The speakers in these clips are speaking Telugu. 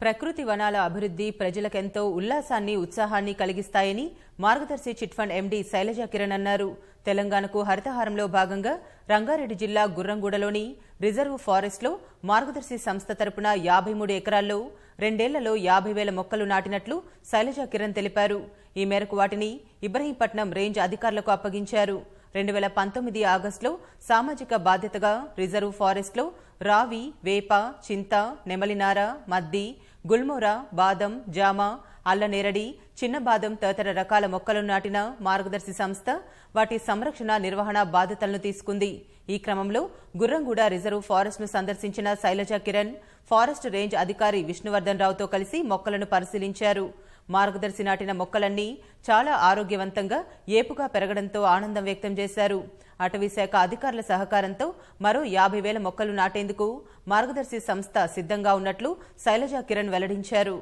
ప్రకృతి వనాల అభివృద్ధి ప్రజలకెంతో ఉల్లాసాన్ని ఉత్సాహాన్ని కలిగిస్తాయని Margadarsi chit fund MD Shailaja Kiran అన్నారు తెలంగాణకు హరితహారంలో భాగంగా రంగారెడ్డి జిల్లా గుర్రంగూడలోని రిజర్వ్ ఫారెస్ట్లో మార్గదర్శి సంస్థ తరపున యాభై మూడు ఎకరాల్లో రెండేళ్లలో యాభై వేల మొక్కలు నాటినట్లు శైలజ కిరణ్ తెలిపారు ఈ మేరకు వాటిని ఇబ్రహీంపట్నం రేంజ్ అధికారులకు అప్పగించారు రెండు వేల పంతొమ్మిది ఆగస్టులో సామాజిక బాధ్యతగా రిజర్వ్ ఫారెస్ట్లో రావి వేప చింత నెమలినార మద్ది గుల్మోర బాదం జామ అల్లనేరడి చిన్న బాదం తదితర రకాల మొక్కలను నాటిన మార్గదర్శి సంస్థ వాటి సంరక్షణ నిర్వహణ బాధ్యతలను తీసుకుంది ఈ క్రమంలో గుర్రంగూడ రిజర్వ్ ఫారెస్ట్ ను సందర్శించిన శైలజ కిరణ్ ఫారెస్ట్ రేంజ్ అధికారి విష్ణువర్ధన్ రావుతో కలిసి మొక్కలను పరిశీలించారు మార్గదర్శి నాటిన మొక్కలన్నీ చాలా ఆరోగ్యవంతంగా ఏపుగా పెరగడంతో ఆనందం వ్యక్తం చేశారు అటవీ శాఖ అధికారుల సహకారంతో మరో యాభై వేల మొక్కలు నాటేందుకు మార్గదర్శి సంస్థ సిద్ధంగా ఉన్నట్లు శైలజ కిరణ్ వెల్లడించారు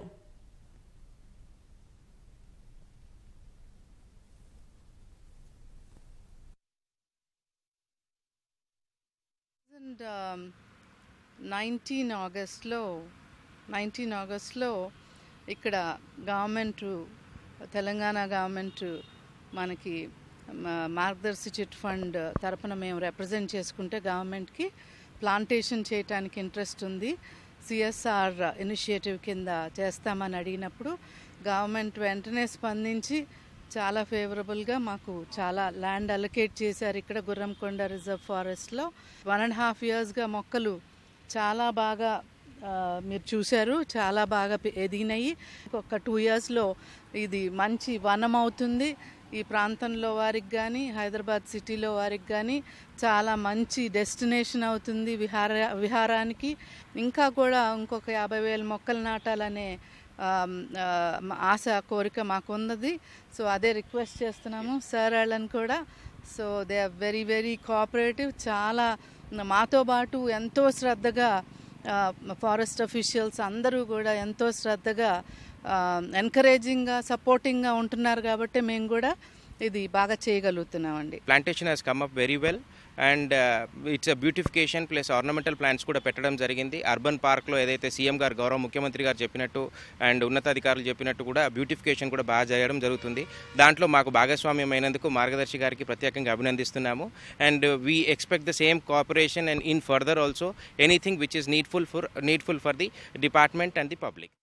అండ్ నైన్టీన్ ఆగస్ట్లో నైన్టీన్ ఆగస్ట్లో ఇక్కడ గవర్నమెంట్ తెలంగాణ గవర్నమెంట్ మనకి మ- మార్గదర్శి చిట్ ఫండ్ తరపున మేము రిప్రజెంట్ చేసుకుంటే గవర్నమెంట్కి ప్లాంటేషన్ చేయడానికి ఇంట్రెస్ట్ ఉంది సిఎస్ఆర్ ఇనిషియేటివ్ కింద చేస్తామని అడిగినప్పుడు గవర్నమెంట్ వెంటనే స్పందించి చాలా ఫేవరబుల్గా మాకు చాలా ల్యాండ్ అలొకేట్ చేశారు ఇక్కడ గుర్రంకొండ రిజర్వ్ ఫారెస్ట్లో వన్ అండ్ హాఫ్ ఇయర్స్గా మొక్కలు చాలా బాగా ఆ, మీరు చూశారు చాలా బాగా పె- ఎదిగినాయి ఒక టూ ఇయర్స్లో ఇది మంచి వనం అవుతుంది ఈ ప్రాంతంలో వారికి కానీ హైదరాబాద్ సిటీలో వారికి కానీ చాలా మంచి డెస్టినేషన్ అవుతుంది విహార విహారానికి ఇంకా కూడా ఇంకొక యాభై వేల మొక్కలు నాటాలనే ఆమ్, ఆ, మ- ఆశ కోరిక మాకు ఉన్నది సో అదే రిక్వెస్ట్ చేస్తున్నాము సార్ వాళ్ళని కూడా so they are very very cooperative చాలా మాతో పాటు ఎంతో శ్రద్ధగా ఫారెస్ట్ అఫీషియల్స్ అందరూ కూడా ఎంతో శ్రద్ధగా ఎంకరేజింగ్గా సపోర్టింగ్గా ఉంటున్నారు కాబట్టి మేము కూడా ఇది బాగా చేయగలుగుతున్నామండి plantation has come up very well and it's a beautification plus ornamental plants కూడా పెట్టడం జరిగింది అర్బన్ పార్క్లో ఏదైతే సీఎం గారు గౌరవ ముఖ్యమంత్రి గారు చెప్పినట్టు అండ్ ఉన్నతాధికారులు చెప్పినట్టు కూడా బ్యూటిఫికేషన్ కూడా బాగా జరగడం జరుగుతుంది దాంట్లో మాకు భాగస్వామ్యం అయినందుకు మార్గదర్శి గారికి ప్రత్యేకంగా అభినందిస్తున్నాము and we expect the same cooperation and in further also anything which is needful for needful for the department and the public